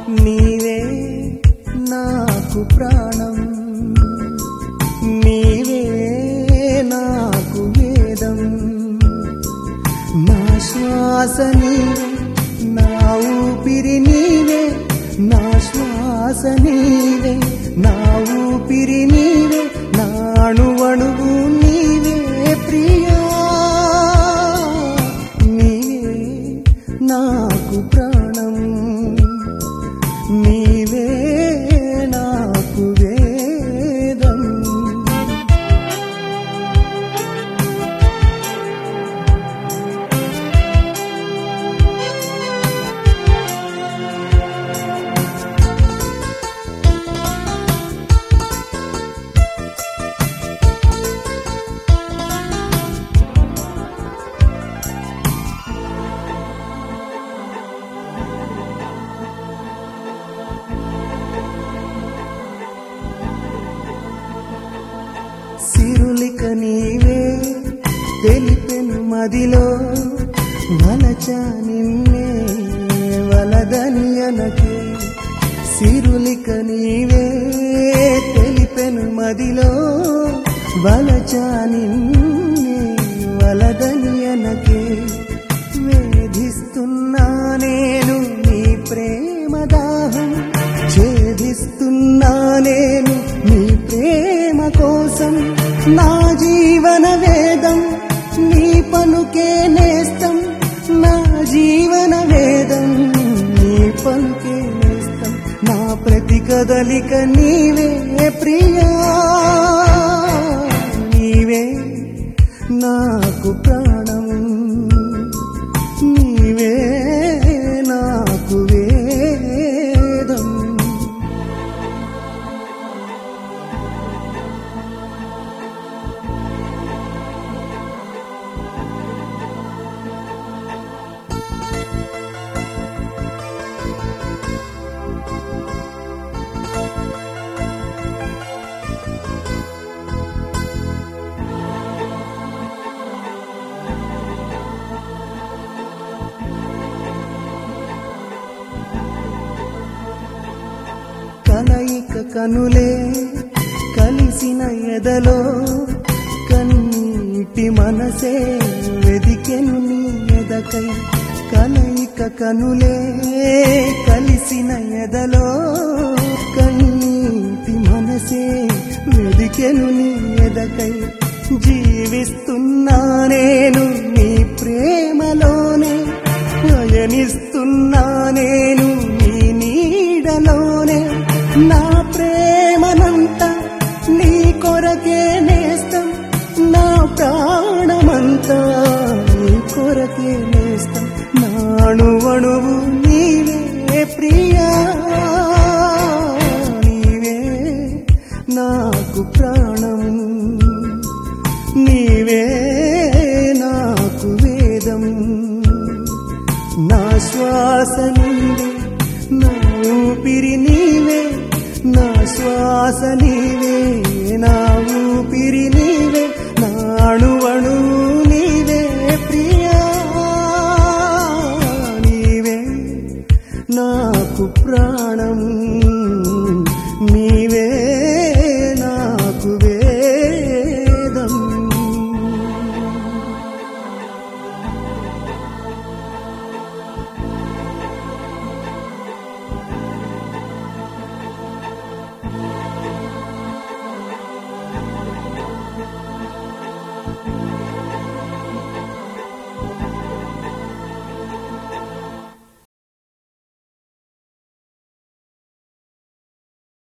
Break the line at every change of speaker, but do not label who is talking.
నీవే నాకు ప్రాణం నీవే నాకు వేదం నా శ్వాస నీవే నా ఊపిరి నీవే నా శ్వాస నీవే నా ఊపిరి నీవే నా అణువణువు నీవే ప్రియా నీవే నాకు ప్రాణం నీవే నాకు వేదం సిరులిక నీవే తెలిపెను మదిలో వలచ నిన్నే వలదని అనకే సిరులిక నీవే తెలిపెను మదిలో వలచ నిన్నే వలదని అనకే వేధిస్తున్నా నేను నీ ప్రేమ దాహం ఛేదిస్తున్నా నేను నీ ప్రేమ కోసం నా జీవన వేదం నీ పలుకే నేస్తం నా జీవన వేదం నీ పలుకే నేస్తం నా ప్రతి కదలిక నీవే ప్రియా నీవే నాకు ప్రాణం నీవే నాకు వేదం కలయిక కనులే కలిసిన ఎదలో కన్నీటి మనసే వెదికెను నీ ఎదకై కలయిక కనులే కలిసిన ఎదలో కన్నీటి మనసే వెదికెను నీ ఎదకై జీవిస్తున్నా నేను నీ ప్రేమలోనే పయనిస్తున్నా నేను నీ నీడలోనే నా ప్రేమనంతా నీ కొరకే నేస్తం నా ప్రాణమంతా నీ కొరకే నేస్తం నాణువణువు నీవే ప్రియా నీవే నాకు ప్రాణం నీవే నాకు వేదం నా శ్వాస నీవే నా ఊపిరి నీవే నా శ్వాస నీవే